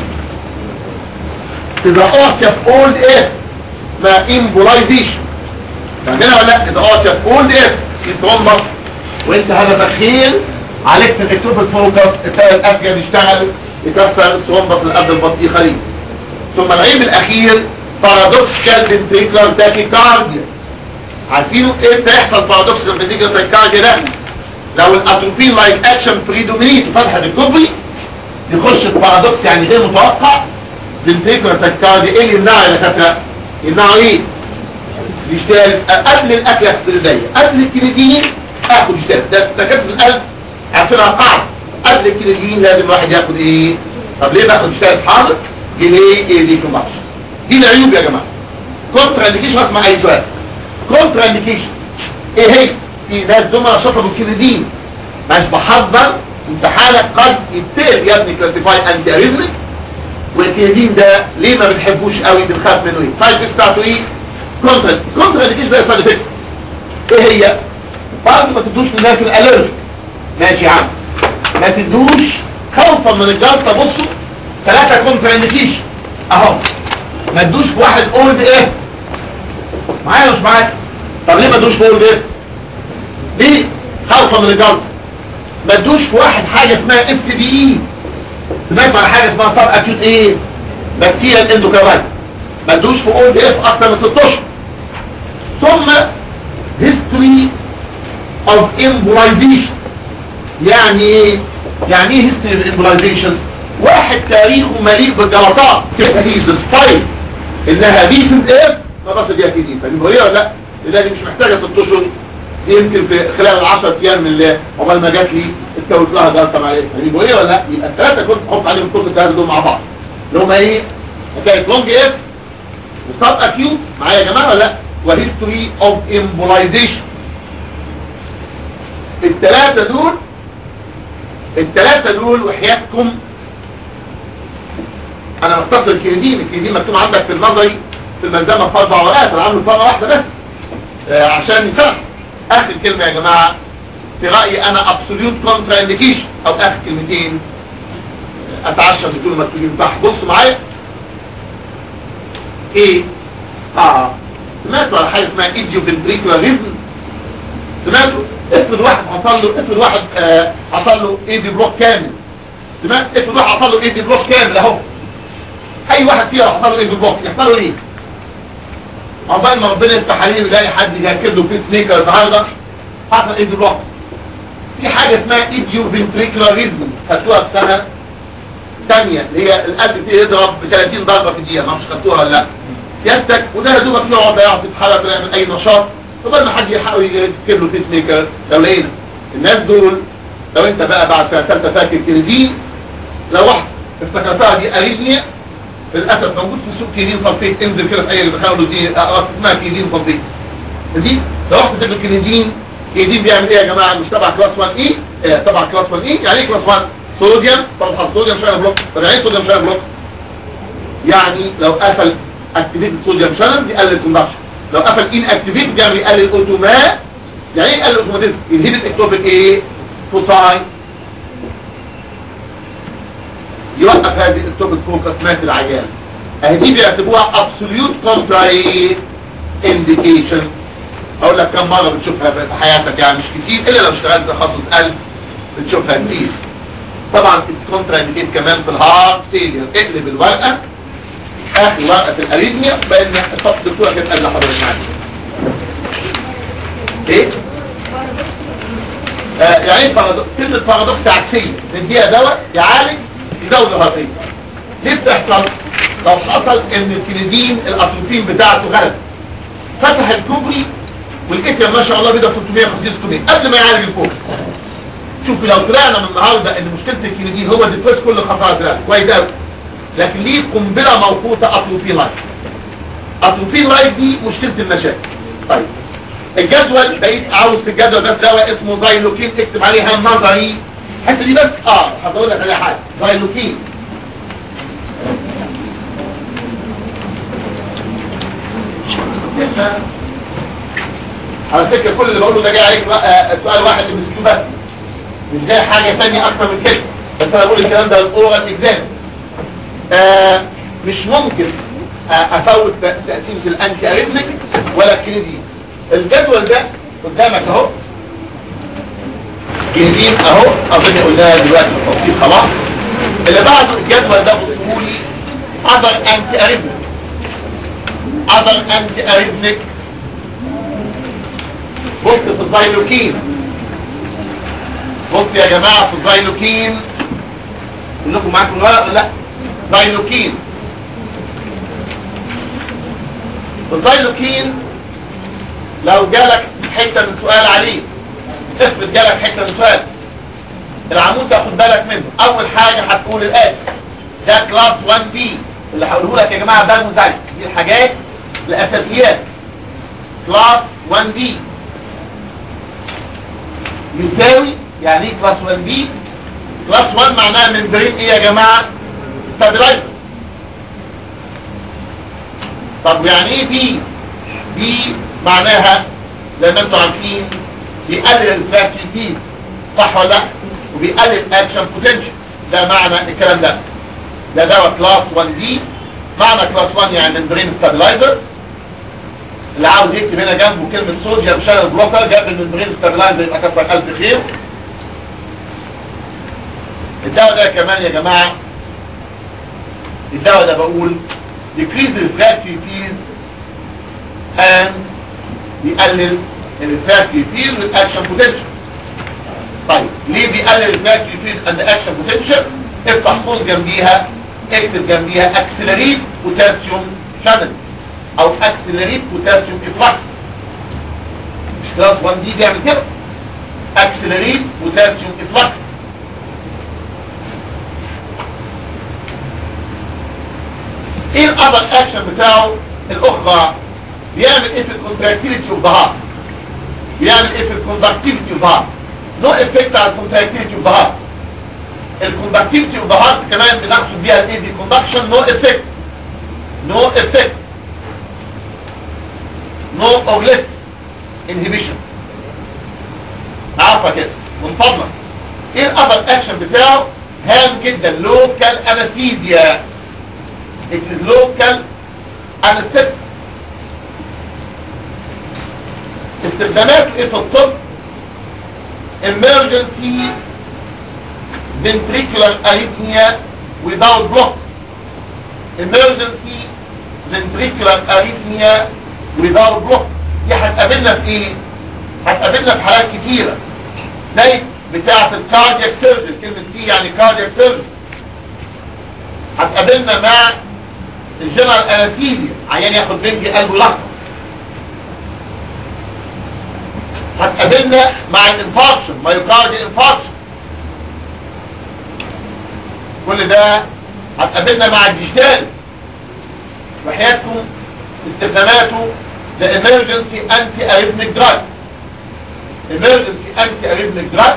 إذا أعطي old F اسمها embolization فاهمينها ولا لا إذا أعطي old F في ترومبس وأنت هدفك خير عليك في الاكتوب الفوكس التالي الأفجر يشتغل يكسر الثرومبس اللي قبل البطيخة دي ثم العيب الأخير بارادوكسيكال فنتريكولار تاكيكارديا عارفين ايه بيحصل بارادوكسيكال فنتريكولار تاكيكارديا ده لو الاتروبين لايك اكشن بريدومينيت فتحه الكوبري يخش البارادوكس يعني غير متوقع فنتريكولار تاكيكارديا ايه اللي يمنعه يا دكاتره يمنعه ايه يشتغل قبل الاكل يغسل ايديا قبل الكليدين اخد يشتغل ده دكاتره القلب عارفينها قاعده قبل الكليدين لازم الواحد ياخد ايه طب ليه باخد يشتغل حاضر ليه ايه ليه كومباكشن دي العيوب يا جماعة كونترا انديكيشن اسمع اي سؤال كونترا انديكيشن ايه هي في ناس دول شطبوا الكندين مش بحضر امتحانك قد يتسال يا ابني كلاسيفاي انتي اريزمك والكندين ده ليه ما بنحبوش قوي بنخاف منه ايه سايد افكتس بتاعته ايه كونترا كونترا انديكيشن زي سايد افكتس ايه هي بعد ما تدوش للناس الالرجيك ماشي يا عم ما تدوش خوفا من الجلطه بصوا ثلاثه كونترا انديكيشن اهو ما تدوش واحد اولد ايه معايا مش معايا طب ليه ما ادوش فوق البيت ليه خوفا من الجلطه ما ادوش في واحد حاجه اسمها اس بي اي سمعت على حاجه اسمها صار اكيوت ايه بكتيريا اندوكارايت ما ادوش في اول اف اكتر من 6 اشهر ثم هيستوري اوف امبولايزيشن يعني ايه يعني ايه هيستوري اوف امبولايزيشن واحد تاريخه مليء بالجلطات دي ديسبايت انها ريسنت اف خلاص دي اكيد فاهم هي ولا لا لان مش محتاجه 6 اشهر يمكن في خلال ال 10 ايام من اللي عقبال ما جات لي اتكونت لها جلطه معلش فاهم هي ولا لا يبقى الثلاثه كنت تحط عليهم كل الثلاثه دول مع بعض اللي هم ايه حكايه لونج اف وصاب اكيوت معايا يا جماعه ولا لا وهيستوري اوف امبولايزيشن الثلاثه دول الثلاثه دول وحياتكم انا مختصر الكيدين الكيدين مكتوب عندك في النظري في الملزمه في اربع ورقات انا عامله فرقه واحده بس آه عشان يسرح اخر كلمه يا جماعه في رايي انا ابسوليوت كونترا انديكيشن او اخر كلمتين اتعشى بتقولوا مكتوبين تحت بصوا معايا ايه اه سمعتوا على حاجه اسمها ايديو فنتريكولار ريزم سمعتوا افرض واحد حصل له افرض واحد آه حصل له اي بي بلوك كامل سمعت افرض واحد حصل له اي بي بلوك كامل اهو اي واحد فينا حصل له اي بي بلوك يحصل له ايه عقبال ما ربنا يفتح عليه ويلاقي حد يركب له فيس ميكر النهارده حصل اي بي بلوك في حاجه اسمها ايديو فنتريكولار ريزم خدتوها في سنه ثانيه اللي هي القلب فيه يضرب ب 30 ضربه في الدقيقه ما اعرفش خدتوها ولا لا سيادتك وده يا دوبك يقعد يعرف يتحرك ويعمل اي نشاط قبل ما حد يحاول يركب له فيس ميكر لو لقينا الناس دول لو انت بقى بعد سنه ثالثه فاكر كنزين لو واحد افتكرتها دي اريثميا للاسف موجود في السوق كينين صلفيت انزل كده في اي دخلوا دي راس اسمها كينين صلفيت دي لو رحت تاكل كينيدين كينيدين بيعمل ايه يا جماعه مش تبع كلاس 1 اي اه تبع كلاس 1 اي يعني ايه كلاس 1 صوديوم طبعا صوديوم شانل بلوك طب يعني ايه صوديوم شانل بلوك يعني لو قفل اكتيفيت صوديوم شانل يقلل كوندكشن لو قفل ان اكتيفيت بيعمل يقلل اوتوما يعني ايه يقلل اوتوماتيزم ينهبت اكتوبيك ايه فوساي يوقف هذه الاكتوبيك فوكس مات العيان اهي دي بيعتبروها ابسوليوت كونتراي انديكيشن اقول لك كم مره بتشوفها في حياتك يعني مش كتير الا لو اشتغلت تخصص قلب بتشوفها كتير طبعا اتس كونترا انديكيت كمان في الهارت فيلير اقلب الورقه اخر ورقه في الاريثميا بان الدكتوره كانت قال لحضرتك معايا ايه آه يعني ايه بارادوكس كلمه بارادوكس عكسيه نديها دواء يعالج يزود الهرطيه ليه بتحصل لو حصل ان الكنيزين الاتروفين بتاعته غلبت فتح الكوبري والاتيا ما شاء الله بيضرب 350 600 قبل ما يعالج الفوق شوف لو طلعنا من النهارده ان مشكله الكنيزين هو ديفوز كل خطايا ثلاثه كويس قوي لكن ليه قنبله موقوته اتروفين لايف اتروفين لايف دي مشكله المشاكل طيب الجدول بقيت عاوز في الجدول بس دواء اسمه زايلوكين اكتب عليها نظري الحته دي بس اه هقول لك على حاجه زايلوكين على فكره كل اللي بقوله ده جاي عليك سؤال واحد اللي مسكين بس مش جاي حاجه ثانيه اكتر من كده بس انا بقول الكلام ده الاورال اكزام آه مش ممكن آه افوت تقسيمه الانتي اريثميك ولا الكليدين الجدول ده قدامك اهو كليدين اهو اظن قلناها دلوقتي بالتفصيل خلاص اللي بعده الجدول ده بتقول لي اذر انتي اريثميك اذر انتي اريثميك بص في الزايلوكين بص يا جماعه في الزايلوكين كلكم معاكم الورق ولا لا زايلوكين الزايلوكين لو جالك حته من سؤال عليه افرض جالك حته من سؤال العمود تاخد بالك منه اول حاجه هتقول الاتي ده كلاس 1 بي اللي هقوله لك يا جماعه ده مزعج دي الحاجات الاساسيات كلاس 1 بي يساوي يعني ايه كلاس 1 بي كلاس 1 معناها ممبرين ايه يا جماعه ستابلايزر طب يعني ايه بي بي معناها زي ما انتم عارفين بيقلل الفاكتيفيز صح ولا لا وبيقلل الاكشن بوتنشال ده معنى الكلام ده ده دواء كلاس 1 دي معنى كلاس 1 يعني ممبرين ستابلايزر اللي عاوز يكتب هنا جنبه كلمة صوديوم شانل بلوكر جنب الممبرين ستابلايزر يبقى كتر ألف خير الدواء ده كمان يا جماعة الدواء ده بقول decrease refractory field and بيقلل الريفراكتري فيلد والاكشن بوتنشال طيب ليه بيقلل الريفراكتري فيلد اند اكشن بوتنشال افتح قوس جنبيها اكتب جنبيها اكسلريت بوتاسيوم شانلز او اكسلريت بوتاسيوم افلاكس مش كلاس 1 دي بيعمل كده اكسلريت بوتاسيوم افلاكس ايه الاذر اكشن بتاعه الاخرى بيعمل ايه في الكونتراكتيليتي اوف ذا هارت بيعمل ايه في الكوندكتيفيتي اوف ذا هارت نو افكت على الكونتراكتيليتي اوف ذا هارت الكوندكتيفيتي اوف ذا هارت كمان بنقصد بيها الايه دي كوندكشن نو افكت نو افكت نو اور ليس انهبيشن عارفه كده من فضلك ايه الاذر اكشن بتاعه هام جدا لوكال انستيزيا it is local anesthetic استخداماته ايه في الطب emergency ventricular arrhythmia without block emergency ventricular arrhythmia without block دي هتقابلنا في ايه هتقابلنا في حالات كتيرة زي بتاعة الكاردياك سيرجن كلمة سي يعني كاردياك سيرجن هتقابلنا مع الجنرال انستيزيا عيان ياخد بنج قلبه لحظه هتقابلنا مع الانفاركشن مايوكاردي انفاركشن كل ده هتقابلنا مع الديجيتال وحياتكم استخداماته ده emergency anti arrhythmic drug emergency anti arrhythmic drug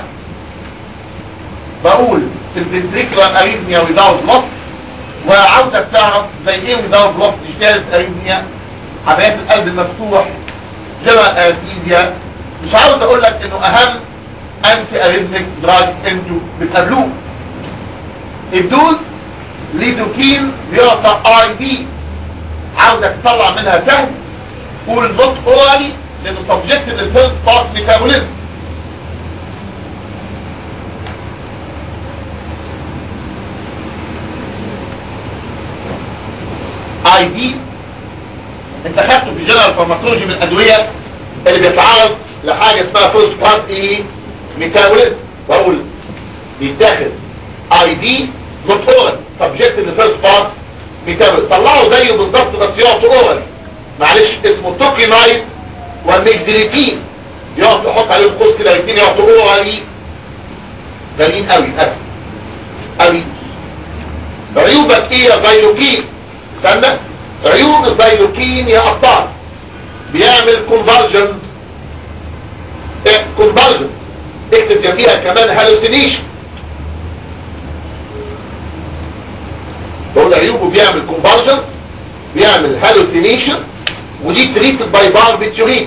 بقول في الفنتريكولار اريثميا without loss وعاوزك تعرف زي ايه without loss ديجيتال اريثميا عمليات القلب المفتوح جرى انستيزيا مش عاوز اقول لك انه اهم انتي اريثميك دراج انتوا بتقابلوه الدوز ليدوكين بيعطى اي بي عاوزك تطلع منها سهم قول نوت اورالي لانه سبجكت للفيرست باس ميتابوليزم اي بي انت خدته في جنرال فارماكولوجي من الادويه اللي بيتعرض لحاجه اسمها فيرست باس ايه ميتابوليزم بقول بيتاخد اي دي نوت اورال سبجكت للفيرست باس ميتابوليزم طلعوا زيه بالظبط بس يعطوا اورال معلش اسمه توكينايد والميكزيليتين يقعد يحط عليهم قوس كده الاثنين يعطوا اورالي غاليين قوي قوي قوي عيوبك ايه يا زيلوكين استنى عيوب الزيلوكين يا ابطال بيعمل كونفرجن ايه كونفرجن اكتب جنبيها كمان هالوسينيشن بقول عيوبه بيعمل كونفرجن بيعمل هالوسينيشن ودي تريتد باي باربيتوريت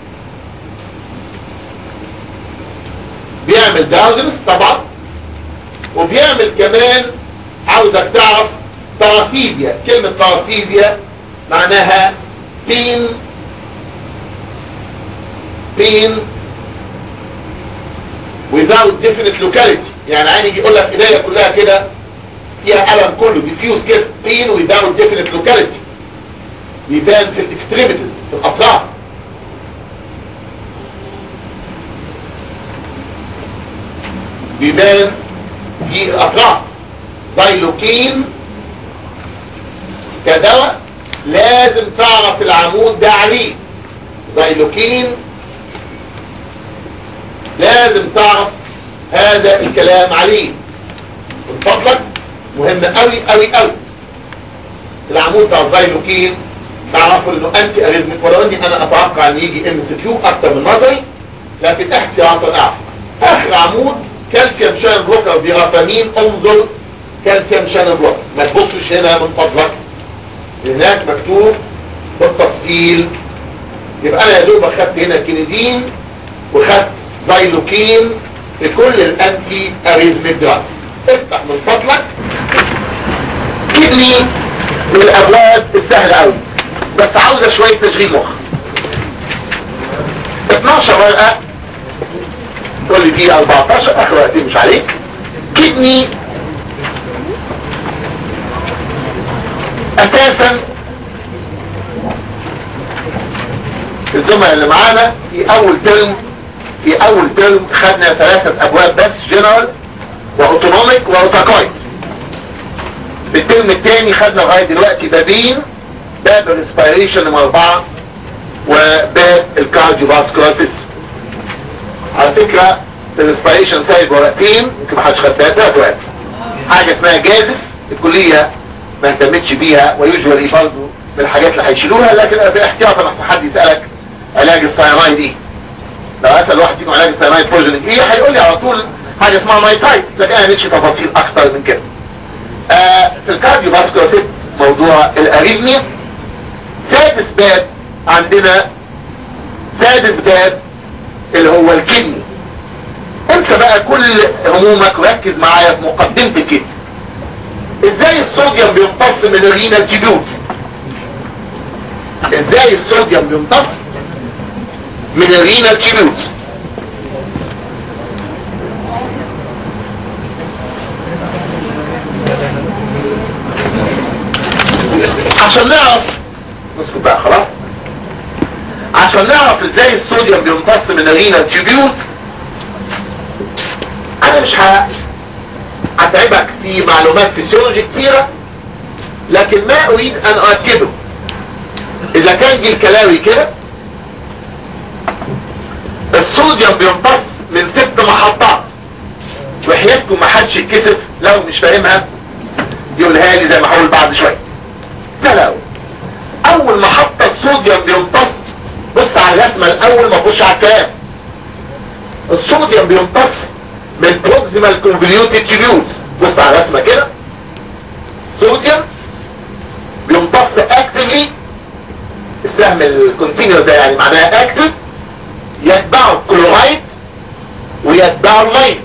بيعمل داوزنس طبعا وبيعمل كمان عاوزك تعرف تراتيبيا كلمة تراتيبيا معناها بين بين without definite locality يعني عيني يجي يقول لك ايديا كلها كده فيها ألم كله بيفيوز كده pain without definite locality يبان في الاكستريميتيز في الأطراف بيبان في الأطراف زيلوكين كدواء لازم تعرف العمود ده عليه زيلوكين لازم تعرف هذا الكلام عليه من فضلك مهم قوي قوي قوي العمود بتاع الزيلوكين تعرفوا انه انتي اريزمك ولو اني انا اتوقع ان يجي ام سي كيو اكتر من نظري لكن احتياطا اعرف اخر عمود كالسيوم شان بلوكر بيرافامين انظر كالسيوم شان بلوكر ما تبصش هنا من فضلك هناك مكتوب بالتفصيل يبقى انا يا دوب اخدت هنا كينيدين وخدت زيلوكين في كل الانتي اريزمك دراج افتح من فضلك كدني من الابواب السهلة قوي بس عاوزة شوية تشغيل مخ 12 ورقة تقول لي في 14 اخر ورقتين مش عليك كدني اساسا الزملاء اللي معانا في اول ترم في اول ترم خدنا ثلاثة ابواب بس جنرال واوتونوميك واوتاكويد الترم الثاني خدنا لغاية دلوقتي بابين باب الريسبيريشن نمرة اربعة وباب الكارديو فاسكولار سيستم على فكرة الريسبيريشن سايب ورقتين يمكن ما حدش خدتها ثلاث ورقات حاجة اسمها جازس الكلية ما اهتمتش بيها ويوجوالي برضه من الحاجات اللي هيشيلوها لكن انا في احتياطا احسن حد يسألك علاج السيانايد ايه لو اسأل واحد فيكم علاج السيانايد بويزنينج ايه هيقول لي على طول حاجة اسمها نايتايد لكن انا مدش تفاصيل اكتر من كده آه في الكارديو فاسكولار سيستم موضوع الاريثميا سادس باب عندنا سادس باب اللي هو الكدني انسى بقى كل همومك وركز معايا في مقدمة الكدني ازاي الصوديوم بيمتص من الرينال تيبيوت ازاي الصوديوم بيمتص من الرينال تيبيوت عشان نعرف نسكت بقى خلاص عشان نعرف ازاي الصوديوم بيمتص من الرينال تيبيوت انا مش ه- هتعبك في معلومات فيسيولوجي كتيرة لكن ما اريد ان اؤكده اذا كان دي الكلاوي كده الصوديوم بيمتص من ست محطات وحياتكم ما حدش يتكسف لو مش فاهمها يقولها لي زي ما هقول بعد شويه لا لا اول محطة الصوديوم بيمتص بص على الرسمة الاول ما تبصش على الكلام الصوديوم بيمتص من بروكسيمال كونفوليوتد تيبيوت بص على الرسمة كده صوديوم بيمتص اكتفلي السهم الكونتينيوس ده يعني معناها اكتف يتبعه الكلورايد ويتبعه الميه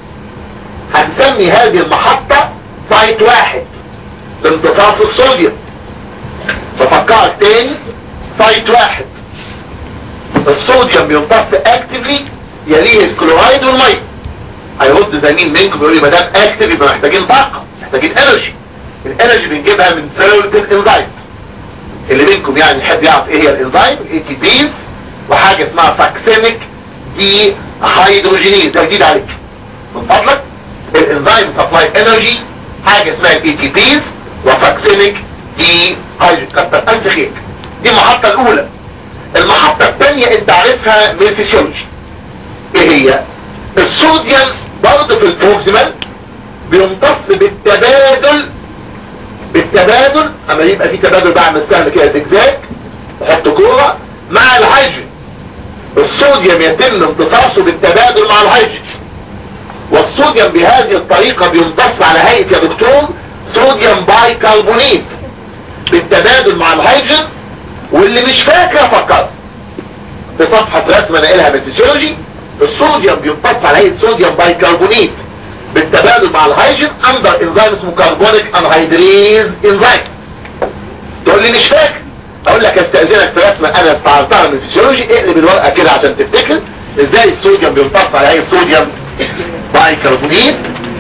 هنسمي هذه المحطة سايت واحد لامتصاص الصوديوم بفكرك تاني سايت واحد الصوديوم بيمتص اكتفلي يليه الكلورايد والميه هيرد زي مين منكم يقول لي ما دام اكتف يبقى محتاجين طاقه محتاجين انرجي الانرجي بنجيبها من سيروليك انزايمز اللي منكم يعني يحب يعرف ايه هي الانزيم الاي تي بيز وحاجه اسمها ساكسينيك دي هيدروجينيز ده جديد عليك من فضلك الانزيم سبلاي انرجي حاجه اسمها الاي تي بيز وساكسينيك دي هيدروجين كتر الف خير دي المحطه الاولى المحطه الثانيه انت عارفها من الفسيولوجي ايه هي الصوديوم برضه في البروكسيمال بيمتص بالتبادل بالتبادل اما يبقى في تبادل بعمل سهم كده زجزاج احط كوره مع الهيدروجين الصوديوم يتم امتصاصه بالتبادل مع الهيدروجين والصوديوم بهذه الطريقة بيمتص على هيئة يا دكتور صوديوم باي كربونيت بالتبادل مع الهيدروجين واللي مش فاكر فكر في صفحة رسمة ناقلها من الفسيولوجي الصوديوم بيمتص على هيئة صوديوم باي كربونيت بالتبادل مع الهيدروجين اندر انزيم اسمه كربونيك انهيدريز انزيم تقول لي مش فاكر اقول لك استاذنك في رسمه انا استعرضتها من الفسيولوجي اقلب الورقه كده عشان تفتكر ازاي الصوديوم بيمتص على هيئه صوديوم باي كربونيت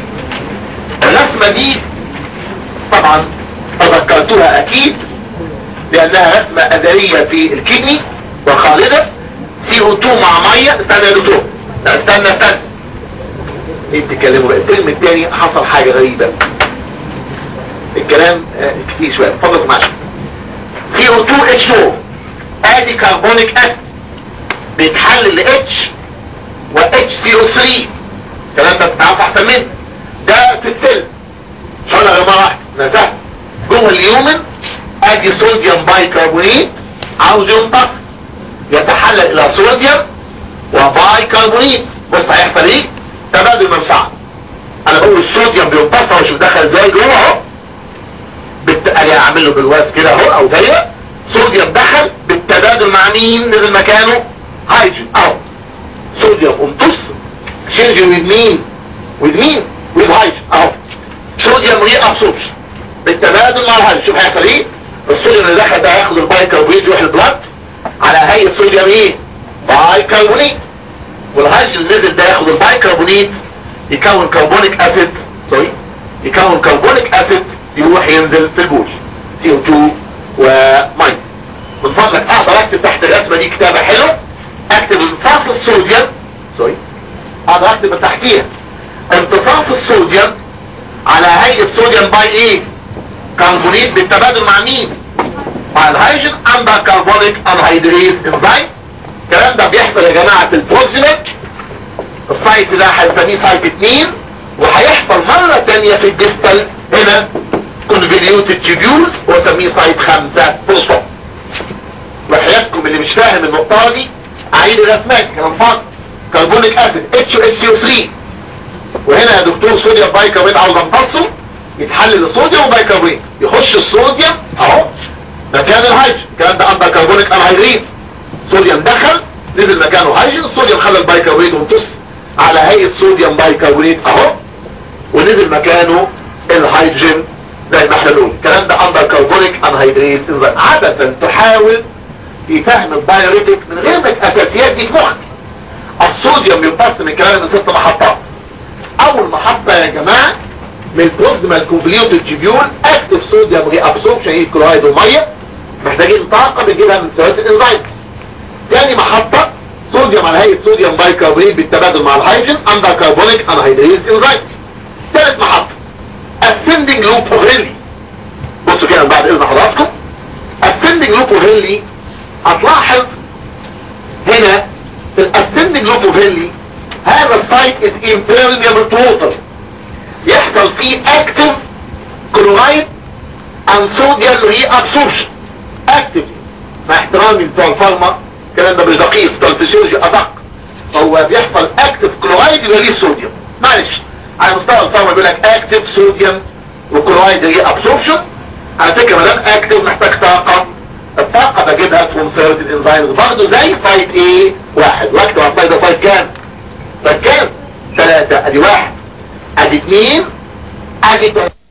الرسمه دي طبعا تذكرتها اكيد لانها رسمه اثريه في الكدني وخالده سي او 2 مع ميه استنى يا دكتور لا استنى استنى ايه بتتكلموا بقى الترم الثاني حصل حاجه غريبه الكلام آه، كتير شويه اتفضل معايا CO2H2 ادي كربونيك اسيد بيتحلل ل H و HCO3 الكلام ده بتعرف احسن مني ده في السلم شغل غير مره واحده ده سهل جوه اليومن ادي صوديوم بايكربونيت عاوز يمتص يتحلل الى صوديوم وبايكربونيت بص هيحصل ايه تبادل منفعه انا بقول الصوديوم بيمتص اهو شوف دخل ازاي جوه اهو بالتالي اعمل له بالواس كده اهو او دايره صوديوم دخل بالتبادل مع مين نزل مكانه هيدروجين اهو صوديوم امتص شينج ويز مين ويز مين ويز هيدروجين اهو صوديوم ري ابسوربشن بالتبادل مع الهيدروجين شوف هيحصل ايه الصوديوم اللي دخل ده هياخد البايكربونات يروح البلاد على هيئه صوديوم ايه بايكربونيت والهيدروجين اللي نزل ده ياخد البايكربونيت يكون كربونيك اسيد سوري يكون كربونيك اسيد يروح ينزل في البول CO2 وميه من فضلك اقدر اكتب تحت الرسمه دي كتابه حلوه اكتب امتصاص الصوديوم سوري اقدر اكتب من تحتيها امتصاص الصوديوم على هيئه صوديوم باي ايه كربونيت بالتبادل مع مين مع الهيدروجين عندها كربونيك انهيدريز انزيم الكلام ده بيحصل يا جماعه في البروكسيمت السايت ده هنسميه سايت 2 وهيحصل مرة تانية في الديستال هنا كونفوليوتد تيبيولز واسميه سايت 5 فوسفور وحياتكم اللي مش فاهم النقطة دي اعيد الرسمات كلام فاضي كربونيك اسيد اتش اس سي 3 وهنا يا دكتور صوديوم بايكربونات عاوز امتصه يتحلل الصوديوم وبايكربونات يخش الصوديوم اهو مكان الهيدروجين الكلام ده اندر كربونيك انهيدريت صوديوم دخل نزل مكانه هيدروجين الصوديوم خلى البايكربونات وامتص على هيئة صوديوم بايكربونات اهو ونزل مكانه الهيدروجين زي ما احنا بنقول الكلام ده اندر كربونيك انهيدريت انزيم عادة تحاول في فهم الدايوريتك من غير ما الاساسيات دي في مخك الصوديوم يمتص من الكلام ده ست محطات اول محطة يا جماعة من بروكسيمال كونفليوتد تيبيول اكتف صوديوم ري ابسوربشن هي كلورايد وميه محتاجين طاقة بنجيبها من ثلاثة انزيم تاني محطة صوديوم على هيئة صوديوم بايكربونات بالتبادل مع الهيدروجين اندر كربونيك انهيدريز انزيم ثالث محطة ascending loop of Henle بصوا كده بعد اذن حضراتكم ascending loop of Henle هتلاحظ هنا في الاسcending loop of Henle هذا السايت is impermeable to water يحصل فيه active chloride and sodium reabsorption active مع احترامي بتوع الفارما الكلام ده مش دقيق بتوع الفسيولوجي ادق هو بيحصل اكتف كلورايد يبقى ليه صوديوم معلش على مستوى الفارما بيقول لك اكتف صوديوم وكلورايد ري ابسوربشن على فكره ما دام اكتف محتاج طاقه الطاقه بجيبها فروم سيرتن انزيمز برضه زي سايت ايه واحد واكتب على السايت ده سايت كام؟ سايت كام؟ ثلاثه ادي واحد ادي اثنين ادي ثلاثه